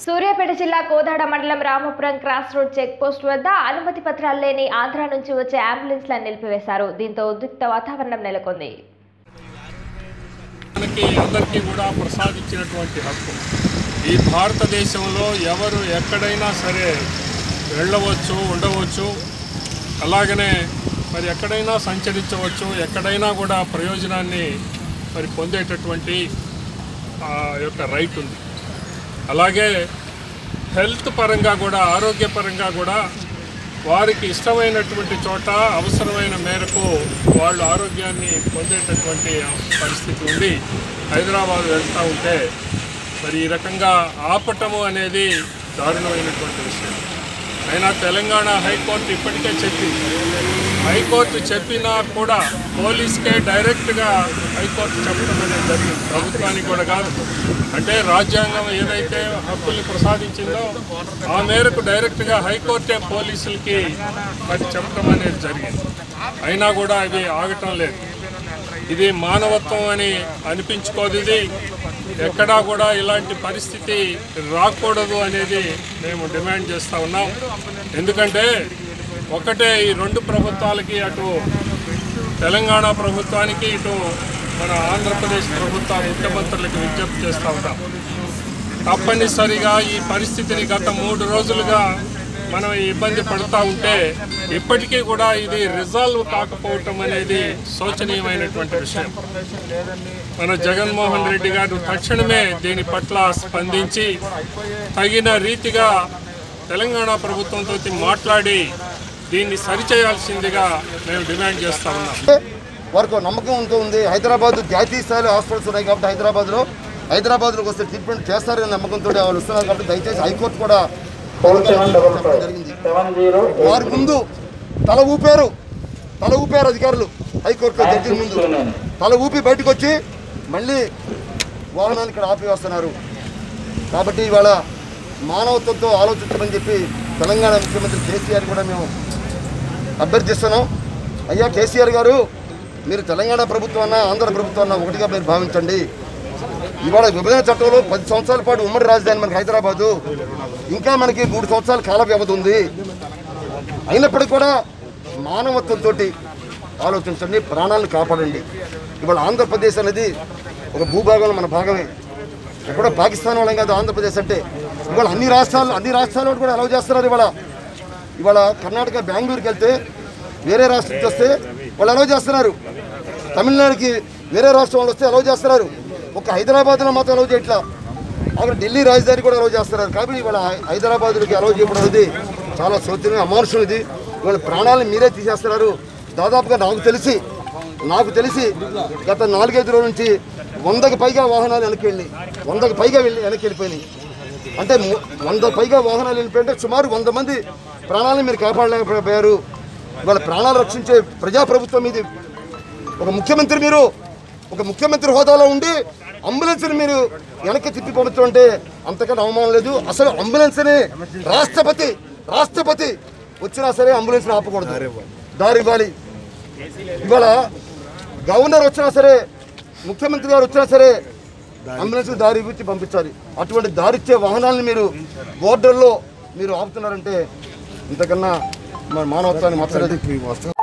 సూర్యాపేట జిల్లా కోదాడ మండలం Ramapuram cross road check post వద్ద అనుమతి పత్రాలు లేని ఆంధ్ర నుంచి వచ్చే అంబులెన్స్లను నిలిపివేశారు దీంతో ఉద్రిక్త వాతావరణం నెలకొంది మనకి అందరికీ కూడా ప్రసాదించినటువంటి హక్కు ఈ భారతదేశంలో ఎవరు ఎక్కడైనా సరే వెళ్ళవచ్చు ఉండవచ్చు అలాగనే మరి ఎక్కడైనా సంచరించవచ్చు ఎక్కడైనా కూడా ప్రయోజనాన్ని మరి పొందేటటువంటి ఆ యొక్క రైట్ ఉంది అలాగే హెల్త్ పరంగా కూడా ఆరోగ్యపరంగా కూడా వారికి ఇష్టమైనటువంటి చోట అవసరమైన మేరకు వాళ్ళు ఆరోగ్యాన్ని పొందేటటువంటి పరిస్థితి ఉంది హైదరాబాద్ వెళ్తూ ఉంటే మరి ఈ రకంగా ఆపటము అనేది దారుణమైనటువంటి విషయం అయినా తెలంగాణ హైకోర్టు ఇప్పటికే చెప్పింది హైకోర్టు చెప్పినా కూడా పోలీస్కే డైరెక్ట్గా హైకోర్టు చెప్పడం అనేది జరిగింది ప్రభుత్వానికి కూడా కాదు అంటే రాజ్యాంగం ఏదైతే హక్కుల్ని ప్రసాదించిందో ఆ మేరకు డైరెక్ట్గా హైకోర్టే పోలీసులకి మరి చెప్పడం అనేది జరిగింది అయినా కూడా ఇవి ఆగటం లేదు ఇది మానవత్వం అని అనిపించుకోదు ఇది ఎక్కడా కూడా ఇలాంటి పరిస్థితి రాకూడదు అనేది మేము డిమాండ్ చేస్తూ ఉన్నాం ఎందుకంటే ఒకటే ఈ రెండు ప్రభుత్వాలకి అటు తెలంగాణ ప్రభుత్వానికి ఇటు మన ఆంధ్రప్రదేశ్ ప్రభుత్వ ముఖ్యమంత్రులకు విజ్ఞప్తి చేస్తూ ఉంటాం తప్పనిసరిగా ఈ పరిస్థితిని గత మూడు రోజులుగా మనం ఈ ఇబ్బంది పడుతూ ఉంటే ఇప్పటికీ కూడా ఇది రిజాల్వ్ కాకపోవటం అనేది శోచనీయమైనటువంటి విషయం మన జగన్మోహన్ రెడ్డి గారు తక్షణమే దీని పట్ల స్పందించి తగిన రీతిగా తెలంగాణ ప్రభుత్వంతో మాట్లాడి దీన్ని సరిచేయాల్సిందిగా మేము డిమాండ్ చేస్తా ఉన్నాం వారికి ఒక నమ్మకం ఉంటూ ఉంది హైదరాబాద్ జాతీయ స్థాయిలో హాస్పిటల్స్ ఉన్నాయి కాబట్టి హైదరాబాద్లో హైదరాబాద్లోకి వస్తే ట్రీట్మెంట్ చేస్తారనే నమ్మకంతో వాళ్ళు వస్తున్నారు కాబట్టి దయచేసి హైకోర్టు కూడా చెప్పడం జరిగింది వారి ముందు తల ఊపారు తల ఊపారు అధికారులు హైకోర్టులో జడ్జి ముందు తల ఊపి బయటకు వచ్చి మళ్ళీ వాహనాన్ని ఇక్కడ ఆపి వస్తున్నారు కాబట్టి ఇవాళ మానవత్వంతో ఆలోచించమని చెప్పి తెలంగాణ ముఖ్యమంత్రి కేసీఆర్ కూడా మేము అభ్యర్థిస్తున్నాం అయ్యా కేసీఆర్ గారు మీరు తెలంగాణ ప్రభుత్వం అన్నా ఆంధ్ర ప్రభుత్వం అన్నా ఒకటిగా మీరు భావించండి ఇవాళ విభజన చట్టంలో పది సంవత్సరాల పాటు ఉమ్మడి రాజధాని మనకి హైదరాబాదు ఇంకా మనకి మూడు సంవత్సరాల కాల వ్యవధి ఉంది అయినప్పటికీ కూడా మానవత్వంతో ఆలోచించండి ప్రాణాలను కాపాడండి ఇవాళ ఆంధ్రప్రదేశ్ అనేది ఒక భూభాగంలో మన భాగమే ఎక్కడో పాకిస్తాన్ వాళ్ళం కాదు ఆంధ్రప్రదేశ్ అంటే ఇవాళ అన్ని రాష్ట్రాలు అన్ని రాష్ట్రాల్లో కూడా అలౌ చేస్తున్నారు ఇవాళ ఇవాళ కర్ణాటక బెంగళూరుకి వెళ్తే వేరే రాష్ట్రం నుంచి వస్తే వాళ్ళు అలౌ చేస్తున్నారు తమిళనాడుకి వేరే రాష్ట్రం వాళ్ళు వస్తే అలౌ చేస్తున్నారు ఒక హైదరాబాద్లో మాత్రం అలౌ చేయట్లా అక్కడ ఢిల్లీ రాజధాని కూడా అలౌ చేస్తున్నారు కాబట్టి ఇవాళ హై- హైదరాబాద్కి అలౌ చేయడం అనేది చాలా శోచనీయం అమానుషం ఇది ఇవాళ ప్రాణాలను మీరే తీసేస్తున్నారు దాదాపుగా నాకు తెలిసి నాకు తెలిసి గత నాలుగైదు రోజుల నుంచి వందకు పైగా వాహనాలు వెనక్కి వెళ్ళి వందకు పైగా వెళ్ళి వెనక్కి వెళ్ళిపోయినాయి అంటే ము- వంద పైగా వాహనాలు వెళ్ళిపోయింటే సుమారు వంద మంది ప్రాణాలను మీరు కాపాడలేకపోయారు ఇవాళ ప్రాణాలు రక్షించే ప్రజాప్రభుత్వం ఇది ఒక ముఖ్యమంత్రి మీరు ఒక ముఖ్యమంత్రి హోదాలో ఉండి అంబులెన్స్ని మీరు వెనక్కి తిప్పి పంపుతుంటే అంతకన్నా అవమానం లేదు అసలు అంబులెన్స్ని రాష్ట్రపతి రాష్ట్రపతి వచ్చినా సరే అంబులెన్స్ని ఆపకూడదు దారి ఇవ్వాలి ఇవాళ గవర్నర్ వచ్చినా సరే ముఖ్యమంత్రి గారు వచ్చినా సరే అంబులెన్స్ దారి ఇచ్చి పంపించాలి అటువంటి దారిచ్చే వాహనాలను మీరు బోర్డర్లో మీరు ఆపుతున్నారంటే ఇంతకన్నా మన మానవత్వాన్ని మచ్చలేదు